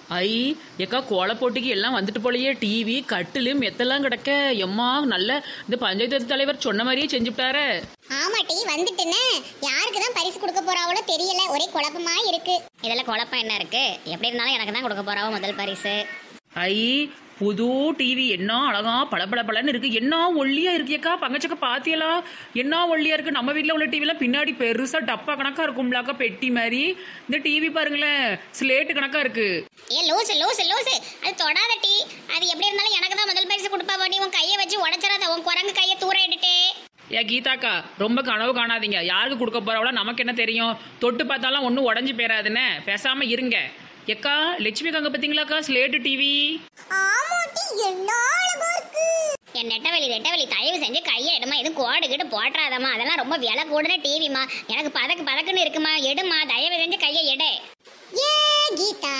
ஐ ஏக்கா கோல போட்டிக்கு எல்லாம் வந்துட்டு போலயே டிவி கட்டிலு மெத்தெல்லாம் கிடக்க எம்மா நல்ல இந்த பஞ்சாயத்து தலைவர் சொன்ன மாதிரியே செஞ்சுட்டாரே ஆமாட்டி வந்துட்டுன்னு யாருக்கு தான் பரிசு கொடுக்க போறாவளோ தெரியல ஒரே குழப்பமா இருக்கு இதில் குழப்பம் என்ன இருக்கு எப்படி இருந்தாலும் எனக்கு தான் கொடுக்க போறாவோ முதல் பரிசு ஐ புது டிவி என்ன அழகா பளபள பளன்னு இருக்கு என்ன ஒல்லியா இருக்கியக்கா பங்கச்சக்க பாத்தியலா என்ன ஒல்லியா இருக்கு நம்ம வீட்ல உள்ள டிவிலாம் பின்னாடி பெருசா டப்பா கணக்கா இருக்கும்லாக்கா பெட்டி மாதிரி இந்த டிவி பாருங்களேன் ஸ்லேட்டு கணக்கா இருக்கு ஏ லூசு லூசு லூசு அது தொடாத டீ அது எப்படி இருந்தாலும் எனக்கு தான் முதல் பரிசு கொடுப்பா பாட்டி உன் கையை வச்சு உடச்சிடாத உன் குரங்கு கையை தூர எடுட்டு ஏ கீதாக்கா ரொம்ப கனவு காணாதீங்க யாருக்கு கொடுக்க போறவளோ நமக்கு என்ன தெரியும் தொட்டு பார்த்தாலும் ஒன்றும் உடஞ்சி போயிடாதுன்னு பேசாம இருங்க எக்கா லட்சுமி கங்க பார்த்தீங்களாக்கா ஸ்லேட்டு டிவி ஆமாட்டி என்ன அழகா இருக்கு என் நெட்டவெளி நெட்டவெளி தயவு செஞ்சு கையை எடுமா எதுவும் கோடு கிட்டு போட்டுறாதம்மா அதெல்லாம் ரொம்ப விலை கூடன டிவிமா எனக்கு பதக்கு பதக்குன்னு இருக்குமா எடுமா தயவு செஞ்சு கையை எடு ஏ கீதா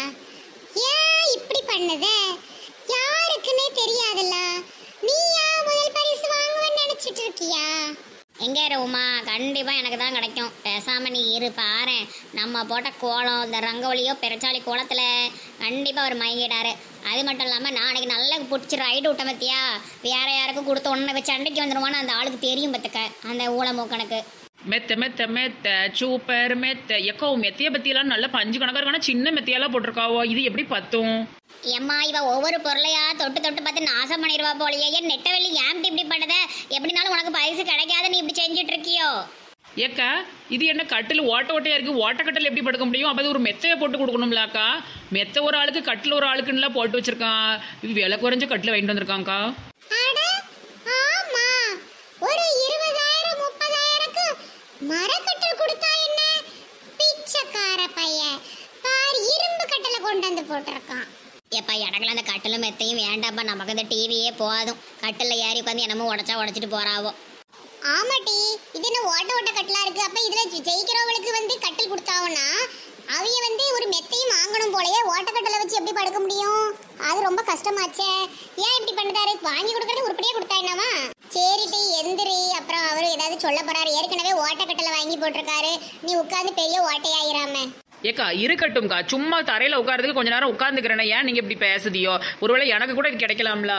ஏன் இப்படி பண்ணுத யாருக்குன்னே தெரியாதுல்ல நீ ஏன் முதல் பரிசு வாங்குவேன்னு நினைச்சிட்டு இருக்கியா எங்கே உமா கண்டிப்பாக எனக்கு தான் கிடைக்கும் பேசாமல் நீ இரு பாரேன் நம்ம போட்ட கோலம் இந்த ரங்கோலியோ பெருச்சாளி கோலத்தில் கண்டிப்பாக அவர் மயங்கிடாரு அது மட்டும் இல்லாமல் நாளைக்கு நல்லா பிடிச்சி ரைடு விட்ட பத்தியா வேற யாருக்கும் கொடுத்த உடனே வச்சு அண்டைக்கு வந்துடுவான்னு அந்த ஆளுக்கு தெரியும் பத்துக்க அந்த ஊழமூக்கனுக்கு மெத்த மெத்த மெத்த சூப்பர் மெத்த எக்கோ மெத்தைய பத்தியெல்லாம் நல்ல பஞ்சு கணக்கா இருக்கான சின்ன மெத்தையெல்லாம் போட்டிருக்காவோ இது எப்படி பத்தும் எம்மா இவ ஒவ்வொரு பொருளையா தொட்டு தொட்டு பார்த்து நாசம் பண்ணிடுவா போலயே ஏன் நெட்டவெளி ஏன் இப்படி பண்ணத எப்படினாலும் உனக்கு பரிசு கிடைக்காத நீ இப்படி செஞ்சுட்டு இருக்கியோ ஏக்கா இது என்ன கட்டில் ஓட்ட ஓட்டையா இருக்கு ஓட்ட கட்டில் எப்படி படுக்க முடியும் அப்போ அது ஒரு மெத்தையை போட்டு கொடுக்கணும்லாக்கா மெத்த ஒரு ஆளுக்கு கட்டில் ஒரு ஆளுக்குன்னுலாம் போட்டு வச்சிருக்கான் இது விலை குறைஞ்ச கட்டில் வாங்கிட்டு வந்திருக்காங்க்கா அட ஆமா ஒரு இருபதாயிரம் முப்பதாயிரக்கு மரக்கட்டல் கொடுத்தா என்ன பிச்சைக்கார பையன் பார் இரும்பு கட்டல கொண்டு வந்து போட்டிருக்கான் எப்பா எனக்குலாம் அந்த கட்டிலும் மெத்தையும் வேண்டாப்பா நமக்கு இந்த டிவியே போதும் கட்டில் ஏறி உட்காந்து என்னமோ உடச்சா உடச்சிட்டு போறாவோ ஆமாட்டி இது என்ன ஓட்ட ஓட்ட கட்டலா இருக்கு அப்ப இதுல ஜெ- ஜெயிக்கிறவங்களுக்கு வந்து கட்டில் கொடுத்தாவனா அவிய வந்து ஒரு மெத்தையும் வாங்கணும் போலயே ஓட்டக்கட்டலை வச்சு எப்படி படுக்க முடியும் அது ரொம்ப கஷ்டமாச்சே ஏன் இப்படி பண்ணுதாரு வாங்கி கொடுக்கறது உருப்படியா கொடுத்தா என்னவா சரிட்டி எந்திரி அப்புறம் அவரு ஏதாவது சொல்ல போறாரு ஏற்கனவே ஓட்டக்கட்டலை வாங்கி போட்டிருக்காரு நீ உட்கார்ந்து பெரிய ஓட்டையாயிராம ஏக்கா இருக்கட்டும்க்கா சும்மா தரையில உட்கார்றதுக்கு கொஞ்ச நேரம் உட்காந்துக்கிறேனே ஏன் நீங்க இப்படி பேசுதியோ ஒருவேளை எனக்கு கூட இது கிடைக்கலாம்ல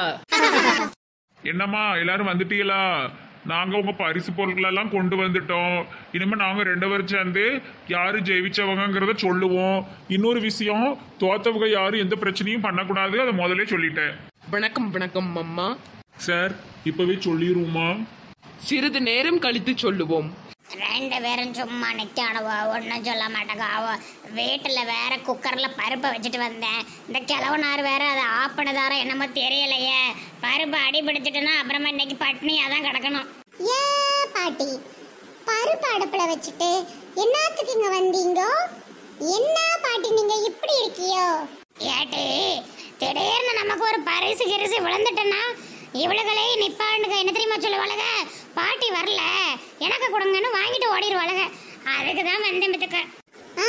என்னம்மா எல்லாரும் வந்துட்டீங்களா நாங்க உங்க பரிசு பொருட்கள் எல்லாம் கொண்டு வந்துட்டோம் இனிமே நாங்க ரெண்டு பேரும் சேர்ந்து யாரு ஜெயிச்சவங்கங்கிறத சொல்லுவோம் இன்னொரு விஷயம் தோத்தவங்க யாரும் எந்த பிரச்சனையும் பண்ணக்கூடாது அதை முதல்ல சொல்லிட்டேன் வணக்கம் வணக்கம் அம்மா சார் இப்பவே சொல்லிடுவோமா சிறிது நேரம் கழித்து சொல்லுவோம் ரெண்டு பேரும் சும்மா நிற்கானவோ ஒன்றும் சொல்ல மாட்டேங்காவோ வீட்டில் வேற குக்கரில் பருப்பை வச்சுட்டு வந்தேன் இந்த கிழவனார் வேற அதை ஆஃப் பண்ணதாரோ என்னமோ தெரியலையே பருப்பு அடி பிடிச்சிட்டுனா அப்புறமா இன்னைக்கு பட்னியாக தான் கிடக்கணும் ஏ பாட்டி பருப்பு அடுப்புல வச்சுட்டு என்னத்துக்கு இங்க வந்தீங்க என்ன பாட்டி நீங்க இப்படி இருக்கியோ ஏட்டி திடீர்னு நமக்கு ஒரு பரிசு கிரிசு விழுந்துட்டுன்னா இவளுகளே நிப்பாண்டுங்க என்ன தெரியுமா சொல்லுவாளுக பாட்டி வரல எனக்கு கொடுங்கன்னு வாங்கிட்டு ஓடிடுவாளுக அதுக்கு தான் வந்தேன் பத்துக்க ஆ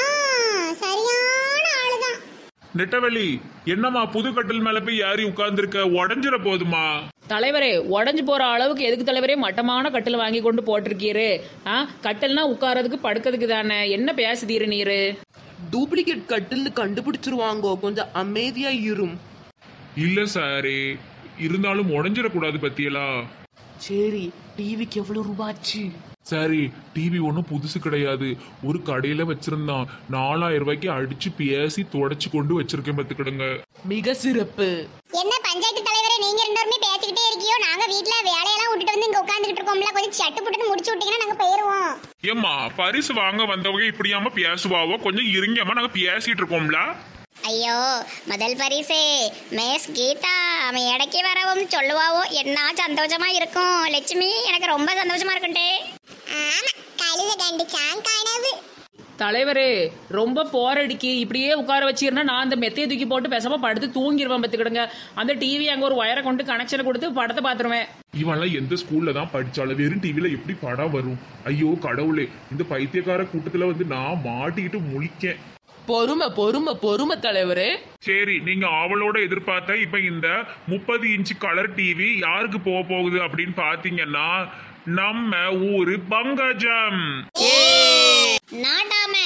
சரியான ஆளுதான் நெட்டவெளி என்னம்மா புது கட்டில் மேல போய் யாரி உட்கார்ந்துருக்க உடஞ்சிட போதுமா தலைவரே உடஞ்சு போற அளவுக்கு எதுக்கு தலைவரே மட்டமான கட்டில் வாங்கி கொண்டு போட்டிருக்கீரு ஆ கட்டில்னா உட்காரதுக்கு படுக்கிறதுக்கு தானே என்ன பேசுதீரு நீரு டூப்ளிகேட் கட்டில்னு கண்டுபிடிச்சிருவாங்கோ கொஞ்சம் அமைதியா இரும் இல்ல சாரே இருந்தாலும் உடஞ்சிடக்கூடாது பத்தியலா சரி டிவிக்கு எவ்வளவு ரூபாச்சு சரி டிவி ஒன்றும் புதுசு கிடையாது ஒரு கடையில வச்சிருந்தான் நாலாயிரம் ரூபாய்க்கு அடிச்சு பேசி தொடச்சு கொண்டு வச்சிருக்கேன் பத்துக்கிடுங்க மிக சிறப்பு என்ன பஞ்சாயத்து தலைவரே நீங்க ரெண்டு பேருமே பேசிக்கிட்டே இருக்கியோ நாங்க வீட்ல வேலையெல்லாம் விட்டுட்டு வந்து இங்க உட்கார்ந்துட்டு இருக்கோம்ல கொஞ்சம் சட்டு புட்டுன்னு முடிச்சு விட்டீங்கன்னா நாங்க போயிருவோம் ஏம்மா பரிசு வாங்க வந்தவங்க இப்படியாம பேசுவாவோ கொஞ்சம் இருங்கம்மா நாங்க பேசிட்டு இருக்கோம்ல ஐயோ முதல் பரிசு மேஸ் கீதா அவன் இடைக்கு வரவும் சொல்லுவாவோ என்ன சந்தோஷமா இருக்கும் லட்சுமி எனக்கு ரொம்ப சந்தோஷமா இருக்குண்டே ஆமா கழுத கண்டுச்சான் கனவு தலைவரே ரொம்ப போரடிக்கு இப்படியே உட்கார வச்சிருந்தா நான் அந்த மெத்தையை தூக்கி போட்டு பேசாம படுத்து தூங்கிடுவேன் பத்துக்கிடுங்க அந்த டிவி அங்க ஒரு வயரை கொண்டு கனெக்ஷன் கொடுத்து படத்தை பார்த்துருவேன் இவன்லாம் எந்த ஸ்கூல்ல தான் படிச்சாலும் வெறும் டிவில எப்படி படம் வரும் ஐயோ கடவுளே இந்த பைத்தியக்கார கூட்டத்துல வந்து நான் மாட்டிக்கிட்டு முழிக்கேன் பொறுமை பொறுமை பொறுமை தலைவரே சரி நீங்க ஆவலோட எதிர்பார்த்த இப்ப இந்த முப்பது இன்ச் கலர் டிவி யாருக்கு போக போகுது அப்படின்னு பாத்தீங்கன்னா நம்ம ஊரு பங்கஜம் நாட்டாம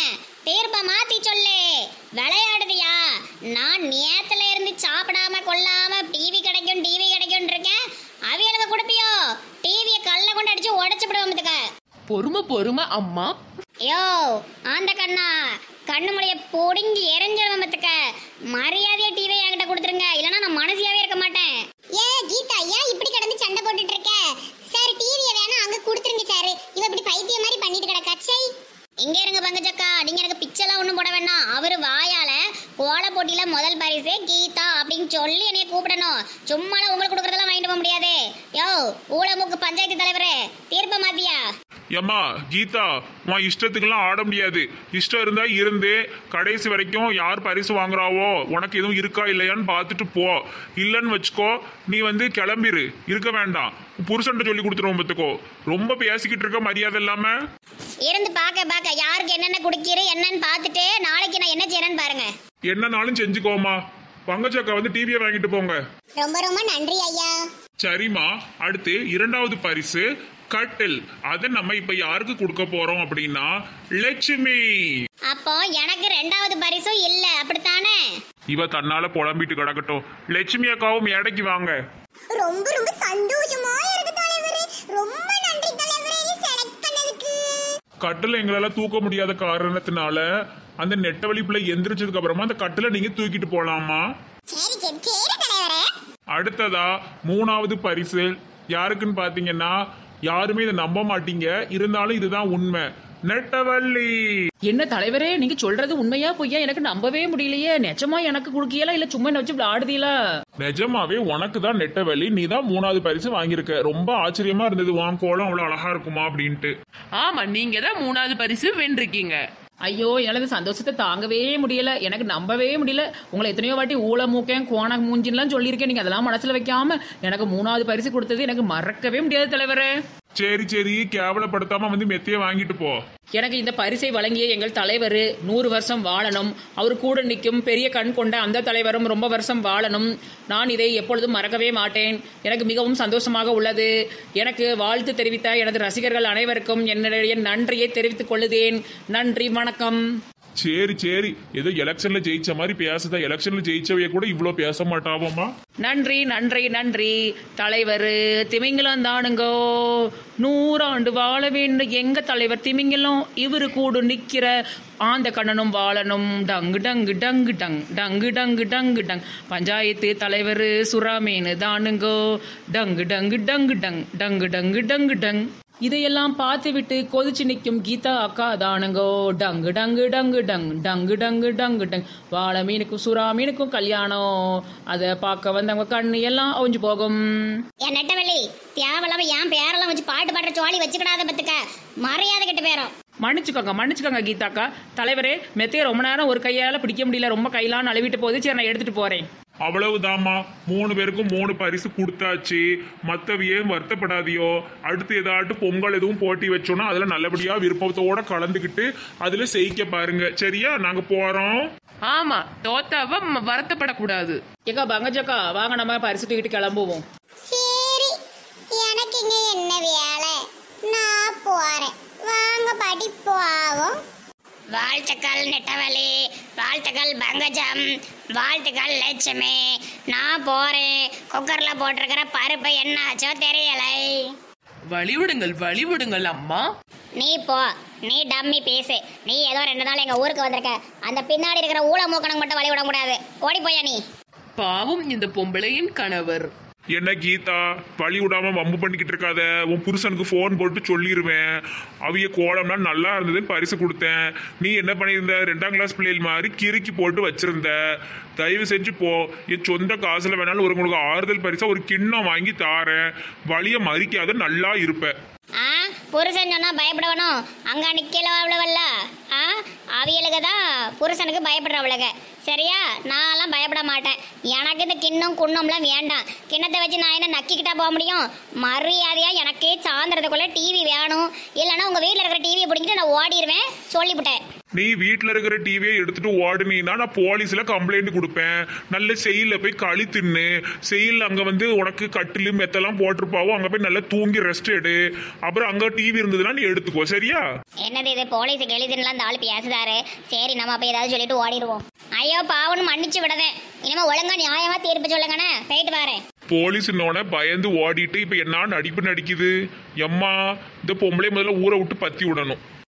தீர்ப்ப மாத்தி சொல்லு விளையாடுதியா நான் நேத்துல இருந்து சாப்பிடாம கொள்ளாம டிவி கிடைக்கும் டிவி கிடைக்கும் இருக்கேன் அவியலுக்கு கொடுப்பியோ டிவியை கல்ல கொண்டு அடிச்சு உடைச்சு விடுவோம் பொறுமை பொறுமை அம்மா யோ ஆந்த கண்ணா கண்ணு மொழிய பொடுங்கி எரிஞ்சிருவேன் பத்துக்க மரியாதையா டிவி என்கிட்ட கொடுத்துருங்க இல்லைன்னா நான் மனசியாவே இருக்க மாட்டேன் ஏ கீதா ஏன் இப்படி கிடந்து சண்டை போட்டுட்டு இருக்க சார் டிவியை வேணா அங்க கொடுத்துருங்க சார் இவ இப்படி பைத்தியம் மாதிரி பண்ணிட்டு கிடக்கா சை இங்க இருங்க பங்கஜக்கா நீங்க எனக்கு பிச்செல்லாம் ஒண்ணும் போட வேணாம் அவரு வாயால கோல போட்டியில முதல் பரிசு கீதா அப்படின்னு சொல்லி என்னைய கூப்பிடணும் சும்மாலாம் உங்களுக்கு கொடுக்கறதெல்லாம் வாங்கிட்டு போக முடியாது யோ ஊழமுக்கு பஞ்சாயத்து தலைவரே தீர்ப்ப மாத்தியா ஏம்மா கீதா உன் இஷ்டத்துக்கெல்லாம் ஆட முடியாது இஷ்டம் இருந்தா இருந்து கடைசி வரைக்கும் யார் பரிசு வாங்குறாவோ உனக்கு எதுவும் இருக்கா இல்லையான்னு பார்த்துட்டு போ இல்லைன்னு வச்சுக்கோ நீ வந்து கிளம்பிரு இருக்க வேண்டாம் உன் புருஷன்ட்ட சொல்லி கொடுத்துருவோம் பத்துக்கோ ரொம்ப பேசிக்கிட்டு இருக்க மரியாதை இல்லாம இருந்து பார்க்க பார்க்க யாருக்கு என்னென்ன குடிக்கிற என்னன்னு பார்த்துட்டு நாளைக்கு நான் என்ன செய்யறேன்னு பாருங்க என்னனாலும் செஞ்சுக்கோமா பங்கச்சக்கா வந்து டிவியை வாங்கிட்டு போங்க ரொம்ப ரொம்ப நன்றி ஐயா சரிம்மா அடுத்து இரண்டாவது பரிசு கட்டில் அதை நம்ம இப்ப யாருக்கு கொடுக்க போறோம் அப்படின்னா லட்சுமி அப்போ எனக்கு ரெண்டாவது பரிசும் இல்ல அப்படித்தானே இவ தன்னால புலம்பிட்டு கிடக்கட்டும் லட்சுமி அக்காவும் எடைக்கு வாங்க ரொம்ப ரொம்ப சந்தோஷமா இருக்கு தலைவரே ரொம்ப நன்றி தலைவரே செலக்ட் பண்ணதுக்கு கட்டில் எங்களால தூக்க முடியாத காரணத்தினால அந்த நெட்ட வலிப்புல எந்திரிச்சதுக்கு அப்புறமா அந்த கட்டில நீங்க தூக்கிட்டு போலாமா சரி சரி சரி தலைவரே அடுத்ததா மூணாவது பரிசு யாருக்குன்னு பாத்தீங்கன்னா யாருமே இதை நம்ப மாட்டீங்க இருந்தாலும் இதுதான் உண்மை நெட்டவள்ளி என்ன தலைவரே நீங்க சொல்றது உண்மையா பொய்யா எனக்கு நம்பவே முடியலையே நிஜமா எனக்கு குடுக்கியலா இல்ல சும்மா என்ன வச்சு விளையாடுதீங்களா நிஜமாவே உனக்கு தான் நெட்டவள்ளி நீ தான் மூணாவது பரிசு வாங்கியிருக்க ரொம்ப ஆச்சரியமா இருந்தது வான் கோலம் அவ்வளவு அழகா இருக்குமா அப்படின்ட்டு ஆமா நீங்க தான் மூணாவது பரிசு வென்றிருக்கீங்க ஐயோ எனது சந்தோஷத்தை தாங்கவே முடியல எனக்கு நம்பவே முடியல உங்களை எத்தனையோ வாட்டி ஊழ மூக்கேன் கோண மூஞ்சின்லாம் சொல்லியிருக்கேன் நீங்க அதெல்லாம் மனசுல வைக்காம எனக்கு மூணாவது பரிசு கொடுத்தது எனக்கு மறக்கவே முடியாது தலைவரே சரி சரி கேவலப்படுத்தாம வந்து மெத்தைய வாங்கிட்டு போ எனக்கு இந்த பரிசை வழங்கிய எங்கள் தலைவர் நூறு வருஷம் வாழணும் அவர் கூட நிற்கும் பெரிய கண் கொண்ட அந்த தலைவரும் ரொம்ப வருஷம் வாழணும் நான் இதை எப்பொழுதும் மறக்கவே மாட்டேன் எனக்கு மிகவும் சந்தோஷமாக உள்ளது எனக்கு வாழ்த்து தெரிவித்த எனது ரசிகர்கள் அனைவருக்கும் என்னுடைய நன்றியை தெரிவித்துக் கொள்ளுதேன் நன்றி வணக்கம் சரி சரி ஏதோ எலெக்ஷன்ல ஜெயிச்ச மாதிரி பேசுதா எலெக்ஷன்ல ஜெயிச்சவைய கூட இவ்ளோ பேச மாட்டாவோமா நன்றி நன்றி நன்றி தலைவர் திமிங்கலம் தானுங்கோ நூறாண்டு வாழ வேண்டும் எங்க தலைவர் திமிங்கலம் இவரு கூட நிக்கிற ஆந்த கண்ணனும் வாழணும் டங்கு டங்கு டங்கு டங் டங்கு டங்கு டங்கு டங் பஞ்சாயத்து தலைவர் சுறாமீனு தானுங்கோ டங்கு டங்கு டங்கு டங் டங்கு டங்கு டங்கு டங் இதையெல்லாம் பார்த்துவிட்டு கொதிச்சு நிற்கும் கீதா அக்கா தானுங்கோ டங்கு டங்கு டங்கு டங் டங்கு டங்கு டங்கு டங் வாழை மீனுக்கும் சுறா மீனுக்கும் கல்யாணம் அதை பார்க்க வந்தவங்க கண்ணு எல்லாம் அவிஞ்சு போகும் என் நெட்டவள்ளி தேவையில்லாம என் பேரெல்லாம் வச்சு பாட்டு பாடுற சோழி வச்சுக்கிடாத பத்துக்க மரியாதை கெட்டு போயிடும் மன்னிச்சுக்கோங்க மன்னிச்சுக்கோங்க கீதாக்கா தலைவரே மெத்தையை ரொம்ப நேரம் ஒரு கையால பிடிக்க முடியல ரொம்ப கையெல்லாம் நழுவிட்டு போகுது சரி நான் எடுத்துட்டு போறேன் அவ்வளவுதாம்மா மூணு பேருக்கும் மூணு பரிசு கொடுத்தாச்சு மத்தவியே வருத்தப்படாதியோ அடுத்து ஏதாட்டு பொங்கல் எதுவும் போட்டி வச்சோம்னா அதுல நல்லபடியா விருப்பத்தோட கலந்துக்கிட்டு அதுல செய்ய பாருங்க சரியா நாங்க போறோம் ஆமா தோத்தாவ ம- வருத்தப்படக்கூடாது ஏக்கா பங்கஜக்கா வாங்க நம்ம பரிசு தூக்கிட்டு கிளம்புவோம் சரி எனக்கு இங்க என்ன வேலை நான் போறேன் வாங்க பாட்டி போவோம் வாழ்த்துக்கள் நெட்டவலி வாழ்த்துக்கள் பங்கஜம் வாழ்த்துக்கள் லட்சுமி நான் போறேன் குக்கர்ல போட்டிருக்கிற பருப்பு என்ன ஆச்சோ தெரியலை வழிவிடுங்கள் வழிவிடுங்கள் அம்மா நீ போ நீ டம்மி பேசு நீ ஏதோ ரெண்டு நாள் எங்க ஊருக்கு வந்திருக்க அந்த பின்னாடி இருக்கிற ஊழ மூக்கணம் மட்டும் வழி விட கூடாது ஓடி போயா நீ பாவம் இந்த பொம்பளையின் கணவர் என்ன கீதா வழி விடாம வம்பு பண்ணிக்கிட்டு இருக்காத உன் புருஷனுக்கு ஃபோன் போட்டு சொல்லிடுவேன் அவிய கோலம்லாம் நல்லா இருந்ததுன்னு பரிசு கொடுத்தேன் நீ என்ன பண்ணியிருந்த ரெண்டாம் கிளாஸ் பிள்ளைகள் மாதிரி கிறுக்கி போட்டு வச்சிருந்த தயவு செஞ்சு போ என் சொந்த காசுல வேணாலும் ஒரு உங்களுக்கு ஆறுதல் பரிசா ஒரு கிண்ணம் வாங்கி தாரேன் வழிய மறிக்காத நல்லா இருப்ப ஆ புருஷன் சொன்னா பயப்படவனும் அங்க நிக்கல அவ்வளவல்ல ஆ அவியலுக்கு தான் புருஷனுக்கு பயப்படுறவளுக சரியா நான்லாம் பயப்பட மாட்டேன் எனக்கு இந்த கிண்ணம் குண்ணம்லாம் வேண்டாம் கிண்ணத்தை வச்சு நான் என்ன நக்கிக்கிட்டா போக முடியும் மரியாதையா எனக்கு சாயந்தரத்துக்குள்ள டிவி வேணும் இல்லைன்னா உங்க வீட்டில் இருக்கிற டிவியை பிடிங்கிட்டு நான் ஓடிடுவேன் சொல்லிவிட்டேன் நீ வீட்டில் இருக்கிற டிவியை எடுத்துட்டு ஓடுனீன்னா நான் போலீஸ்ல கம்ப்ளைண்ட் கொடுப்பேன் நல்ல செயலில் போய் களி தின்னு செயல் அங்கே வந்து உனக்கு கட்டிலு மெத்தெல்லாம் போட்டிருப்பாவோ அங்கே போய் நல்லா தூங்கி ரெஸ்ட் எடு அப்புறம் அங்கே டிவி இருந்ததுன்னா நீ எடுத்துக்கோ சரியா என்னது இது போலீஸ் கெளிதுன்னுலாம் இந்த ஆள் பேசுதாரு சரி நம்ம அப்போ ஏதாவது சொல்லிட்டு ஓடிடுவோம் ஐயோ பாவன்னு மன்னிச்சு விடதேன் இனிமே ஒழுங்கா நியாயமா தீர்ப்பு சொல்லுங்கண்ணே போயிட்டு வரேன் போலீஸ் இன்னொன்னே பயந்து ஓடிட்டு இப்போ என்ன நடிப்பு நடிக்குது எம்மா இந்த பொம்பளை முதல்ல ஊரை விட்டு பத்தி விடணும்